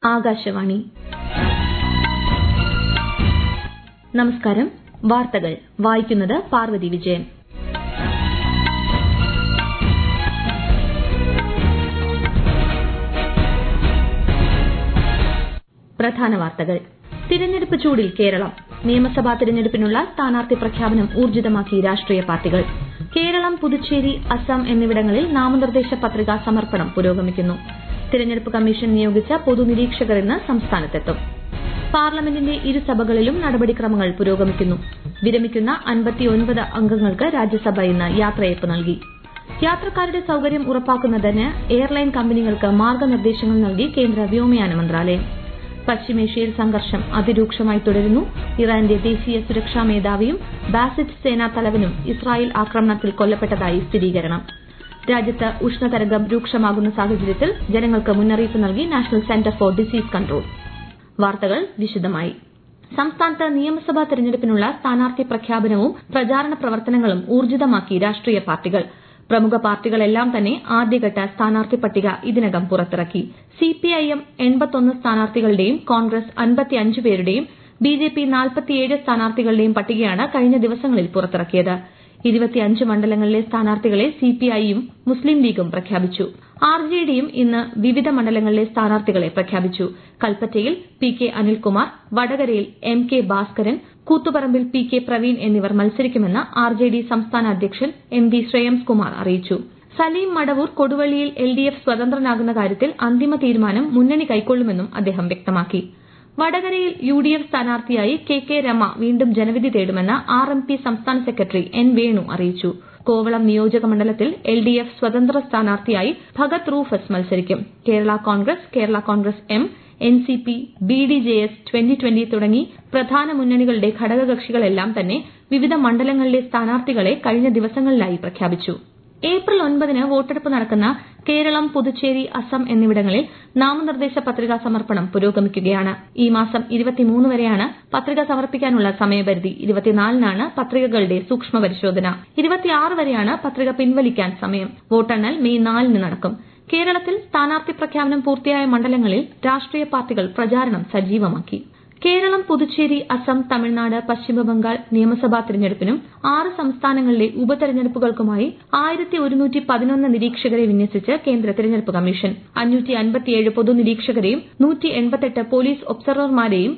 ആകാശവാണി നമസ്കാരം വാർത്തകൾ വായിക്കുന്നത് പാർവതി വിജയൻ പ്രധാന വാർത്തകൾ തിരഞ്ഞെടുപ്പ് ചൂടിൽ കേരളം നിയമസഭാ തിരഞ്ഞെടുപ്പിനുള്ള സ്ഥാനാർത്ഥി പ്രഖ്യാപനം ഊർജിതമാക്കി രാഷ്ട്രീയ പാർട്ടികൾ കേരളം പുതുച്ചേരി അസം എന്നിവിടങ്ങളിൽ നാമനിർദ്ദേശ പത്രികാ സമർപ്പണം പുരോഗമിക്കുന്നു തിരഞ്ഞെടുപ്പ് കമ്മീഷൻ നിയോഗിച്ച പൊതുനിരീക്ഷകർ ഇന്ന് സംസ്ഥാനത്തെത്തും പാർലമെന്റിന്റെ ഇരുസഭകളിലും നടപടിക്രമങ്ങൾ പുരോഗമിക്കുന്നു വിരമിക്കുന്ന അൻപത്തിയൊൻപത് അംഗങ്ങൾക്ക് രാജ്യസഭ ഇന്ന് യാത്രയയപ്പ് നൽകി യാത്രക്കാരുടെ സൌകര്യം ഉറപ്പാക്കുന്നതിന് എയർലൈൻ കമ്പനികൾക്ക് മാർഗനിർദ്ദേശങ്ങൾ നൽകി കേന്ദ്ര വ്യോമയാന മന്ത്രാലയം പശ്ചിമേഷ്യയിൽ സംഘർഷം അതിരൂക്ഷമായി തുടരുന്നു ഇറാന്റെ ദേശീയ സുരക്ഷാ മേധാവിയും ബാസിറ്റ് സേനാ തലവനും ഇസ്രായേൽ ആക്രമണത്തിൽ കൊല്ലപ്പെട്ടതായി സ്ഥിരീകരണം രാജ്യത്ത് ഉഷ്ണതരംഗം രൂക്ഷമാകുന്ന സാഹചര്യത്തിൽ ജനങ്ങൾക്ക് മുന്നറിയിപ്പ് നൽകി national centre for disease control വാർത്തകൾ വിശദമായി സംസ്ഥാനത്ത് നിയമസഭാ തെരഞ്ഞെടുപ്പിനുള്ള സ്ഥാനാർത്ഥി പ്രഖ്യാപനവും പ്രചാരണ പ്രവർത്തനങ്ങളും ഊർജിതമാക്കി രാഷ്ട്രീയ പാർട്ടികൾ പ്രമുഖ പാർട്ടികളെല്ലാം തന്നെ ആദ്യഘട്ട സ്ഥാനാർത്ഥി പട്ടിക ഇതിനകം പുറത്തിറക്കി സിപിഐഎം സ്ഥാനാർത്ഥികളുടെയും കോൺഗ്രസ് പേരുടെയും ബിജെപി സ്ഥാനാർത്ഥികളുടെയും പട്ടികയാണ് കഴിഞ്ഞ ദിവസങ്ങളിൽ പുറത്തിറക്കിയത് മണ്ഡലങ്ങളിലെ സ്ഥാനാർത്ഥികളെ സിപിഐയും മുസ്ലിം ലീഗും പ്രഖ്യാപിച്ചു ആർജെഡിയും ഇന്ന് വിവിധ മണ്ഡലങ്ങളിലെ സ്ഥാനാർത്ഥികളെ പ്രഖ്യാപിച്ചു കൽപ്പറ്റയിൽ പി കെ അനിൽകുമാർ വടകരയിൽ എം കെ ഭാസ്കരൻ കൂത്തുപറമ്പിൽ പി കെ പ്രവീൺ എന്നിവർ മത്സരിക്കുമെന്ന് ആർജെഡി സംസ്ഥാന അധ്യക്ഷൻ എം വി ശ്രേയംസ് കുമാർ അറിയിച്ചു സലീം മടവൂർ കൊടുവള്ളിയിൽ എൽഡിഎഫ് സ്വതന്ത്രനാകുന്ന കാര്യത്തിൽ അന്തിമ തീരുമാനം മുന്നണി കൈക്കൊള്ളുമെന്നും അദ്ദേഹം വ്യക്തമാക്കി വടകരയിൽ യുഡിഎഫ് സ്ഥാനാർത്ഥിയായി കെ കെ രമ വീണ്ടും ജനവിധി തേടുമെന്ന് ആർ എം പി സംസ്ഥാന സെക്രട്ടറി എൻ വേണു അറിയിച്ചു കോവളം നിയോജക മണ്ഡലത്തിൽ എൽഡിഎഫ് സ്വതന്ത്ര സ്ഥാനാർത്ഥിയായി ഭഗത് റൂഫസ് മത്സരിക്കും Kerala Congress Kerala Congress M NCP BDJS twenty twenty തുടങ്ങി പ്രധാന മുന്നണികളുടെ ഘടകകക്ഷികളെല്ലാം തന്നെ വിവിധ മണ്ഡലങ്ങളിലെ സ്ഥാനാർത്ഥികളെ കഴിഞ്ഞ ദിവസങ്ങളിലായി പ്രഖ്യാപിച്ചു ഏപ്രിൽ ഒൻപതിന് വോട്ടെടുപ്പ് നടക്കുന്ന കേരളം പുതുച്ചേരി അസം എന്നിവിടങ്ങളിൽ നാമനിർദ്ദേശ പത്രികാ സമർപ്പണം പുരോഗമിക്കുകയാണ് ഈ മാസം വരെയാണ് പത്രിക സമർപ്പിക്കാനുള്ള സമയപരിധി ഇരുപത്തിനാലിനാണ് പത്രികകളുടെ സൂക്ഷ്മ പരിശോധന വരെയാണ് പത്രിക പിൻവലിക്കാൻ സമയം വോട്ടെണ്ണൽ മെയ് നാലിന് നടക്കും കേരളത്തിൽ സ്ഥാനാർത്ഥി പ്രഖ്യാപനം പൂർത്തിയായ മണ്ഡലങ്ങളിൽ രാഷ്ട്രീയ പാർട്ടികൾ പ്രചാരണം സജീവമാക്കി കേരളം പുതുച്ചേരി അസം തമിഴ്നാട് പശ്ചിമബംഗാൾ നിയമസഭാ തെരഞ്ഞെടുപ്പിനും ആറ് സംസ്ഥാനങ്ങളിലെ ഉപതെരഞ്ഞെടുപ്പുകൾക്കുമായി നിരീക്ഷകരെ വിന്യസിച്ച് കേന്ദ്ര തെരഞ്ഞെടുപ്പ് കമ്മീഷൻ പൊതുനിരീക്ഷകരെയും പോലീസ് ഒബ്സർവർമാരെയും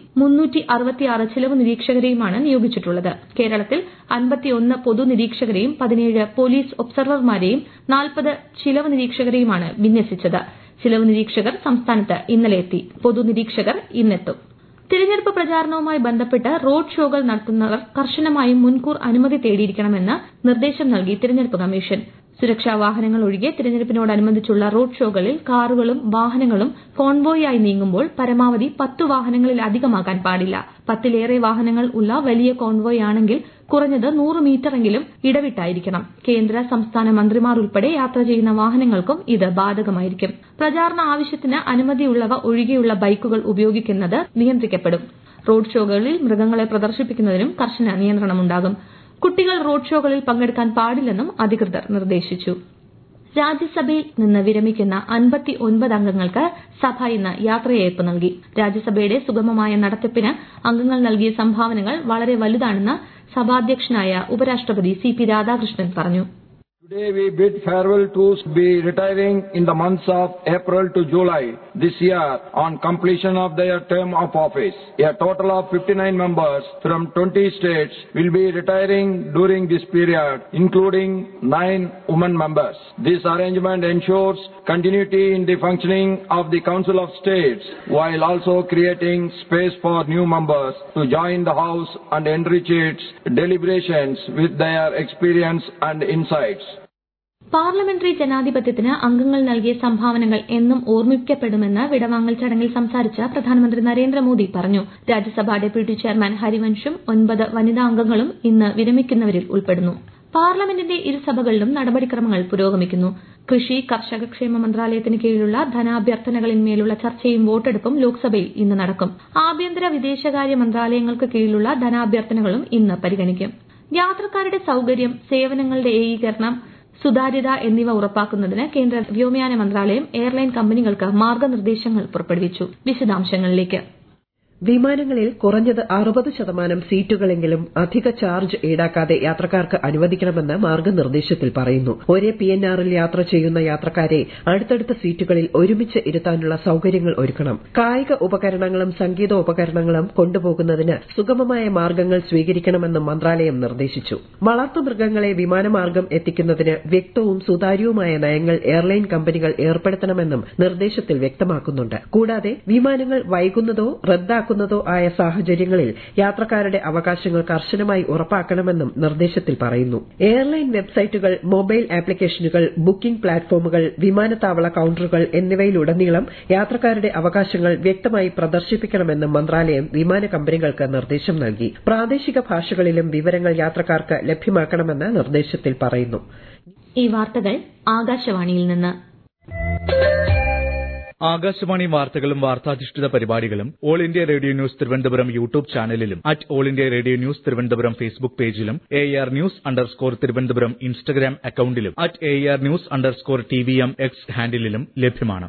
ചിലവ് നിരീക്ഷകരെയുമാണ് നിയോഗിച്ചിട്ടുള്ളത് കേരളത്തിൽ പൊതുനിരീക്ഷകരെയും പതിനേഴ് പോലീസ് ഒബ്സർവർമാരെയും നാൽപ്പത് ചിലവ് നിരീക്ഷകരെയുമാണ് വിന്യസിച്ചത് ചിലവ് നിരീക്ഷകർ സംസ്ഥാനത്ത് ഇന്നലെ എത്തി പൊതുനിരീക്ഷകർ ഇന്നെത്തും തിരഞ്ഞെടുപ്പ് പ്രചാരണവുമായി ബന്ധപ്പെട്ട് റോഡ് ഷോകൾ നടത്തുന്നവർ കർശനമായും മുൻകൂർ അനുമതി തേടിയിരിക്കണമെന്ന് നിർദ്ദേശം നൽകി തിരഞ്ഞെടുപ്പ് കമ്മീഷൻ സുരക്ഷാ വാഹനങ്ങൾ ഒഴികെ തിരഞ്ഞെടുപ്പിനോടനുബന്ധിച്ചുള്ള റോഡ് ഷോകളിൽ കാറുകളും വാഹനങ്ങളും കോൺവോയായി നീങ്ങുമ്പോൾ പരമാവധി പത്തു വാഹനങ്ങളിലധികമാകാൻ പാടില്ല പത്തിലേറെ വാഹനങ്ങൾ ഉള്ള വലിയ കോൺവോയ് ആണെങ്കിൽ കുറഞ്ഞത് നൂറ് മീറ്ററെങ്കിലും ഇടവിട്ടായിരിക്കണം കേന്ദ്ര സംസ്ഥാന മന്ത്രിമാർ ഉൾപ്പെടെ യാത്ര ചെയ്യുന്ന വാഹനങ്ങൾക്കും ഇത് ബാധകമായിരിക്കും പ്രചാരണ ആവശ്യത്തിന് അനുമതിയുള്ളവ ഒഴികെയുള്ള ബൈക്കുകൾ ഉപയോഗിക്കുന്നത് നിയന്ത്രിക്കപ്പെടും റോഡ് ഷോകളിൽ മൃഗങ്ങളെ പ്രദർശിപ്പിക്കുന്നതിനും കർശന നിയന്ത്രണമുണ്ടാകും കുട്ടികൾ റോഡ് ഷോകളിൽ പങ്കെടുക്കാൻ പാടില്ലെന്നും അധികൃതർ നിർദ്ദേശിച്ചു രാജ്യസഭയിൽ നിന്ന് വിരമിക്കുന്ന അൻപത്തി ഒൻപത് അംഗങ്ങൾക്ക് സഭ ഇന്ന് യാത്രയയപ്പ് നൽകി രാജ്യസഭയുടെ സുഗമമായ നടത്തിപ്പിന് അംഗങ്ങൾ നൽകിയ സംഭാവനകൾ വളരെ വലുതാണെന്ന് സഭാധ്യക്ഷനായ ഉപരാഷ്ട്രപതി സി പി രാധാകൃഷ്ണൻ പറഞ്ഞു Today we bid farewell to be retiring in the months of April to July this year on completion of their term of office. A total of 59 members from 20 states will be retiring during this period, including nine women members. This arrangement ensures continuity in the functioning of the Council of States while also creating space for new members to join the House and enrich its deliberations with their experience and insights. Parliamentary ജനാധിപത്യത്തിന് അംഗങ്ങൾ നൽകിയ സംഭാവനകൾ എന്നും ഓർമ്മിക്കപ്പെടുമെന്ന് വിടവാങ്ങൽ ചടങ്ങിൽ സംസാരിച്ച പ്രധാനമന്ത്രി നരേന്ദ്രമോദി പറഞ്ഞു രാജ്യസഭാ ഡെപ്യൂട്ടി ചെയർമാൻ ഹരിവൻഷും ഒൻപത് വനിതാ അംഗങ്ങളും ഇന്ന് വിരമിക്കുന്നവരിൽ ഉൾപ്പെടുന്നു പാർലമെന്റിന്റെ ഇരുസഭകളിലും നടപടിക്രമങ്ങൾ പുരോഗമിക്കുന്നു കൃഷി കർഷകക്ഷേമ മന്ത്രാലയത്തിന് കീഴിലുള്ള ധനാഭ്യർത്ഥനകളിന്മേലുള്ള ചർച്ചയും വോട്ടെടുപ്പും ലോക്സഭയിൽ ഇന്ന് നടക്കും ആഭ്യന്തര വിദേശകാര്യ മന്ത്രാലയങ്ങൾക്ക് കീഴിലുള്ള ധനാഭ്യർത്ഥനകളും ഇന്ന് പരിഗണിക്കും യാത്രക്കാരുടെ സൌകര്യം സേവനങ്ങളുടെ ഏകീകരണം സുതാര്യത എന്നിവ ഉറപ്പാക്കുന്നതിന് കേന്ദ്ര വ്യോമയാന മന്ത്രാലയം എയർലൈൻ കമ്പനികൾക്ക് മാർഗനിർദ്ദേശങ്ങൾ പുറപ്പെടുവിച്ചു വിശദാംശങ്ങളിലേക്ക് വിമാനങ്ങളിൽ കുറഞ്ഞത് അറുപത് ശതമാനം സീറ്റുകളെങ്കിലും അധിക ചാർജ് ഈടാക്കാതെ യാത്രക്കാർക്ക് അനുവദിക്കണമെന്ന് മാർഗനിർദ്ദേശത്തിൽ പറയുന്നു ഒരേ പി എൻ ആറിൽ യാത്ര ചെയ്യുന്ന യാത്രക്കാരെ അടുത്തടുത്ത സീറ്റുകളിൽ ഒരുമിച്ച് ഇരുത്താനുള്ള സൌകര്യങ്ങൾ ഒരുക്കണം കായിക ഉപകരണങ്ങളും സംഗീത ഉപകരണങ്ങളും കൊണ്ടുപോകുന്നതിന് സുഗമമായ മാർഗ്ഗങ്ങൾ സ്വീകരിക്കണമെന്നും മന്ത്രാലയം നിർദ്ദേശിച്ചു വളർത്തുമൃഗങ്ങളെ വിമാനമാർഗ്ഗം എത്തിക്കുന്നതിന് വ്യക്തവും സുതാര്യവുമായ നയങ്ങൾ എയർലൈൻ കമ്പനികൾ ഏർപ്പെടുത്തണമെന്നും നിർദ്ദേശത്തിൽ വ്യക്തമാക്കുന്നുണ്ട് കൂടാതെ വിമാനങ്ങൾ വൈകുന്നതോ റദ്ദാക്കുന്നതോ റദ്ദാക്കുന്നതോ ആയ സാഹചര്യങ്ങളിൽ യാത്രക്കാരുടെ അവകാശങ്ങൾ കർശനമായി ഉറപ്പാക്കണമെന്നും നിർദ്ദേശത്തിൽ പറയുന്നു എയർലൈൻ വെബ്സൈറ്റുകൾ മൊബൈൽ ആപ്ലിക്കേഷനുകൾ ബുക്കിംഗ് പ്ലാറ്റ്ഫോമുകൾ വിമാനത്താവള കൌണ്ടറുകൾ എന്നിവയിലുടനീളം യാത്രക്കാരുടെ അവകാശങ്ങൾ വ്യക്തമായി പ്രദർശിപ്പിക്കണമെന്നും മന്ത്രാലയം വിമാന കമ്പനികൾക്ക് നിർദ്ദേശം നൽകി പ്രാദേശിക ഭാഷകളിലും വിവരങ്ങൾ യാത്രക്കാർക്ക് ലഭ്യമാക്കണമെന്ന് നിർദ്ദേശത്തിൽ പറയുന്നു ഈ വാർത്തകൾ ആകാശവാണിയിൽ നിന്ന് ആകാശവാണി വാർത്തകളും വാർത്താധിഷ്ഠിത പരിപാടികളും all India radio news Thiruvananthapuram YouTube ചാനലിലും at all India radio news Thiruvananthapuram Facebook പേജിലും A R news underscore Thiruvananthapuram Instagram അക്കൌണ്ടിലും at A R news underscore T V M X ഹാൻഡിലും ലഭ്യമാണ്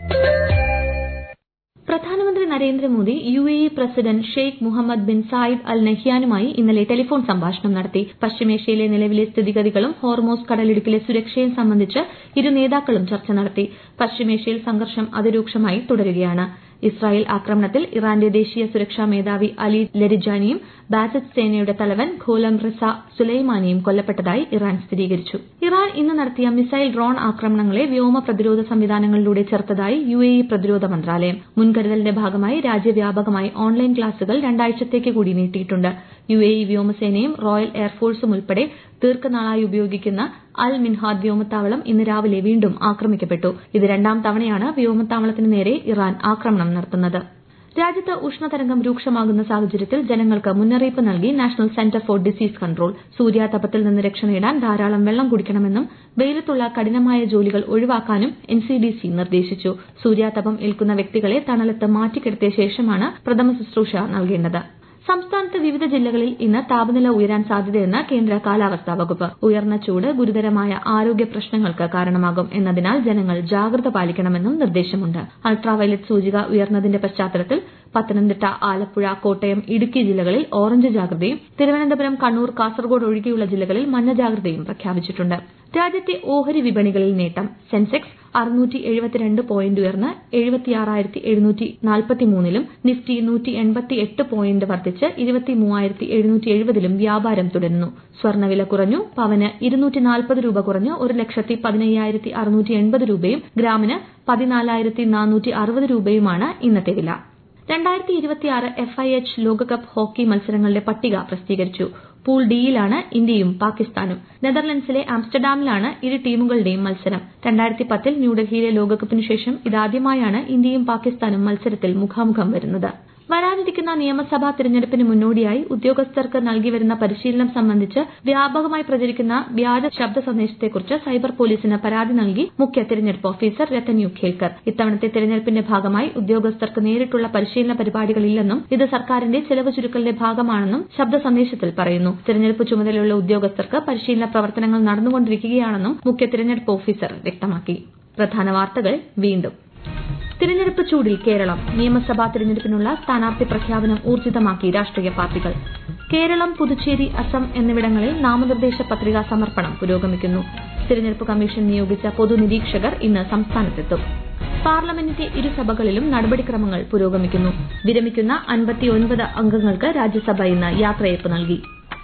പ്രധാനമന്ത്രി Narendra Modi U A E president Sheikh Muhammad bin Zayed Al നഹ്യാനുമായി ഇന്നലെ telephone സംഭാഷണം നടത്തി പശ്ചിമേഷ്യയിലെ നിലവിലെ സ്ഥിതിഗതികളും ഹോർമോസ് കടലിടുക്കിലെ സുരക്ഷയും സംബന്ധിച്ച് ഇരു നേതാക്കളും ചർച്ച നടത്തി പശ്ചിമേഷ്യയിൽ സംഘർഷം അതിരൂക്ഷമായി തുടരുകയാണ് ഇസ്രായേൽ ആക്രമണത്തിൽ ഇറാന്റെ ദേശീയ സുരക്ഷാ മേധാവി അലി ലരിജാനിയും ബാസിദ് സേനയുടെ തലവൻ ഖോലം റിസ സുലൈമാനിയും കൊല്ലപ്പെട്ടതായി ഇറാൻ സ്ഥിരീകരിച്ചു ഇറാൻ ഇന്ന് നടത്തിയ മിസൈൽ ഡ്രോൺ ആക്രമണങ്ങളെ വ്യോമ പ്രതിരോധ സംവിധാനങ്ങളിലൂടെ ചെറുത്തതായി യു എ ഇ പ്രതിരോധ മന്ത്രാലയം മുൻകരുതലിന്റെ ഭാഗമായി രാജ്യവ്യാപകമായി ഓൺലൈൻ ക്ലാസുകൾ രണ്ടാഴ്ചത്തേക്ക് കൂടി നീട്ടിയിട്ടുണ്ട് യു എ ഇ വ്യോമസേനയും റോയൽ എയർഫോഴ്സും ഉൾപ്പെടെ ദീർഘനാളായി ഉപയോഗിക്കുന്ന അൽ മിൻഹാദ് വ്യോമത്താവളം ഇന്ന് രാവിലെ വീണ്ടും ആക്രമിക്കപ്പെട്ടു ഇത് രണ്ടാം തവണയാണ് വ്യോമത്താവളത്തിന് നേരെ ഇറാൻ ആക്രമണം നടത്തുന്നത് രാജ്യത്ത് ഉഷ്ണതരംഗം രൂക്ഷമാകുന്ന സാഹചര്യത്തിൽ ജനങ്ങൾക്ക് മുന്നറിയിപ്പ് നൽകി national centre for disease control സൂര്യാതപത്തിൽ നിന്ന് രക്ഷ നേടാൻ ധാരാളം വെള്ളം കുടിക്കണമെന്നും വെയിലത്തുള്ള കഠിനമായ ജോലികൾ ഒഴിവാക്കാനും എൻസിഡിസി നിർദ്ദേശിച്ചു സൂര്യാതപം ഏൽക്കുന്ന വ്യക്തികളെ തണലത്ത് മാറ്റിക്കിടത്തിയ ശേഷമാണ് പ്രഥമ ശുശ്രൂഷ നൽകേണ്ടത് സംസ്ഥാനത്ത് വിവിധ ജില്ലകളിൽ ഇന്ന് താപനില ഉയരാൻ സാധ്യതയെന്ന് കേന്ദ്ര കാലാവസ്ഥാ വകുപ്പ് ഉയർന്ന ചൂട് ഗുരുതരമായ ആരോഗ്യ പ്രശ്നങ്ങൾക്ക് കാരണമാകും എന്നതിനാൽ ജനങ്ങൾ ജാഗ്രത പാലിക്കണമെന്നും നിർദ്ദേശമുണ്ട് അൾട്രാവയലറ്റ് സൂചിക ഉയർന്നതിന്റെ പശ്ചാത്തലത്തിൽ പത്തനംതിട്ട ആലപ്പുഴ കോട്ടയം ഇടുക്കി ജില്ലകളിൽ ഓറഞ്ച് ജാഗ്രതയും തിരുവനന്തപുരം കണ്ണൂർ കാസർഗോഡ് ഒഴികെയുള്ള ജില്ലകളിൽ മഞ്ഞ ജാഗ്രതയും പ്രഖ്യാപിച്ചിട്ടുണ്ട് രാജ്യത്തെ ഓഹരി വിപണികളിൽ നേട്ടം സെൻസെക്സ് അറുന്നൂറ്റി എഴുപത്തിരണ്ട് പോയിന്റ് ഉയർന്ന് എഴുപത്തിയാറായിരത്തി എഴുന്നൂറ്റി നാൽപ്പത്തിമൂന്നിലും നിഫ്റ്റി നൂറ്റി എൺപത്തി എട്ട് പോയിന്റ് വർദ്ധിച്ച് ഇരുപത്തി മൂവായിരത്തി എഴുന്നൂറ്റി എഴുപതിലും വ്യാപാരം തുടരുന്നു സ്വർണ്ണവില കുറഞ്ഞു പവന് ഇരുന്നൂറ്റി നാൽപ്പത് രൂപ കുറഞ്ഞ് ഒരു ലക്ഷത്തി പതിനയ്യായിരത്തി അറുന്നൂറ്റി എൺപത് രൂപയും ഗ്രാമിന് പതിനാലായിരത്തി നാനൂറ്റി അറുപത് രൂപയുമാണ് ഇന്നത്തെ വില രണ്ടായിരത്തി ഇരുപത്തിയാറ് എഫ് ഐ എച്ച് ലോകകപ്പ് ഹോക്കി മത്സരങ്ങളുടെ പട്ടിക പ്രസിദ്ധീകരിച്ചു പൂൾ ഡിയിലാണ് ഇന്ത്യയും പാകിസ്ഥാനും നെതർലൻഡ്സിലെ ആംസ്റ്റർഡാമിലാണ് ഇരു ടീമുകളുടെയും മത്സരം രണ്ടായിരത്തി പത്തിൽ ന്യൂഡൽഹിയിലെ ലോകകപ്പിനു ശേഷം ഇതാദ്യമായാണ് ഇന്ത്യയും പാകിസ്ഥാനും മത്സരത്തിൽ മുഖാമുഖം വരുന്നത് വരാനിരിക്കുന്ന നിയമസഭാ തിരഞ്ഞെടുപ്പിന് മുന്നോടിയായി ഉദ്യോഗസ്ഥർക്ക് നൽകിവരുന്ന പരിശീലനം സംബന്ധിച്ച് വ്യാപകമായി പ്രചരിക്കുന്ന വ്യാജ ശബ്ദ സന്ദേശത്തെക്കുറിച്ച് സൈബർ പോലീസിന് പരാതി നൽകി മുഖ്യ തിരഞ്ഞെടുപ്പ് ഓഫീസർ രത്തൻ യു ഖേൽക്കർ ഇത്തവണത്തെ തിരഞ്ഞെടുപ്പിന്റെ ഭാഗമായി ഉദ്യോഗസ്ഥർക്ക് നേരിട്ടുള്ള പരിശീലന പരിപാടികളില്ലെന്നും ഇത് സർക്കാരിന്റെ ചെലവ് ചുരുക്കലിന്റെ ഭാഗമാണെന്നും ശബ്ദ സന്ദേശത്തിൽ പറയുന്നു തിരഞ്ഞെടുപ്പ് ചുമതലയുള്ള ഉദ്യോഗസ്ഥർക്ക് പരിശീലന പ്രവർത്തനങ്ങൾ നടന്നുകൊണ്ടിരിക്കുകയാണെന്നും മുഖ്യ തിരഞ്ഞെടുപ്പ് ഓഫീസർ വ്യക്തമാക്കി പ്രധാന വാർത്തകൾ വീണ്ടും തിരഞ്ഞെടുപ്പ് ചൂടിൽ കേരളം നിയമസഭാ തിരഞ്ഞെടുപ്പിനുള്ള സ്ഥാനാർത്ഥി പ്രഖ്യാപനം ഊർജിതമാക്കി രാഷ്ട്രീയ പാർട്ടികൾ കേരളം പുതുച്ചേരി അസം എന്നിവിടങ്ങളിൽ നാമനിർദ്ദേശ പത്രികാ സമർപ്പണം പുരോഗമിക്കുന്നു തിരഞ്ഞെടുപ്പ് കമ്മീഷൻ നിയോഗിച്ച പൊതുനിരീക്ഷകർ ഇന്ന് സംസ്ഥാനത്തെത്തും പാർലമെന്റിന്റെ ഇരുസഭകളിലും നടപടിക്രമങ്ങൾ പുരോഗമിക്കുന്നു വിരമിക്കുന്ന അൻപത്തിയൊൻപത് അംഗങ്ങൾക്ക് രാജ്യസഭ ഇന്ന് യാത്രയയപ്പ് നൽകി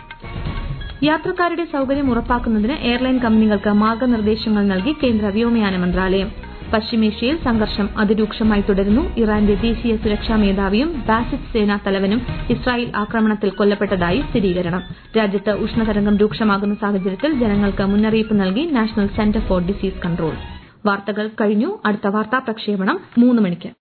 യാത്രക്കാരുടെ സൌകര്യം ഉറപ്പാക്കുന്നതിന് എയർലൈൻ കമ്പനികൾക്ക് മാർഗനിർദ്ദേശങ്ങൾ നൽകി കേന്ദ്ര വ്യോമയാന മന്ത്രാലയം പശ്ചിമേഷ്യയിൽ സംഘർഷം അതിരൂക്ഷമായി തുടരുന്നു ഇറാന്റെ ദേശീയ സുരക്ഷാ മേധാവിയും ബാസിദ് സേനാ തലവനും ഇസ്രായേൽ ആക്രമണത്തിൽ കൊല്ലപ്പെട്ടതായി സ്ഥിരീകരണം രാജ്യത്ത് ഉഷ്ണതരംഗം രൂക്ഷമാകുന്ന സാഹചര്യത്തിൽ ജനങ്ങൾക്ക് മുന്നറിയിപ്പ് നൽകി national centre for disease control വാർത്തകൾ കഴിഞ്ഞു അടുത്ത വാർത്താ പ്രക്ഷേപണം മൂന്ന് മണിക്ക്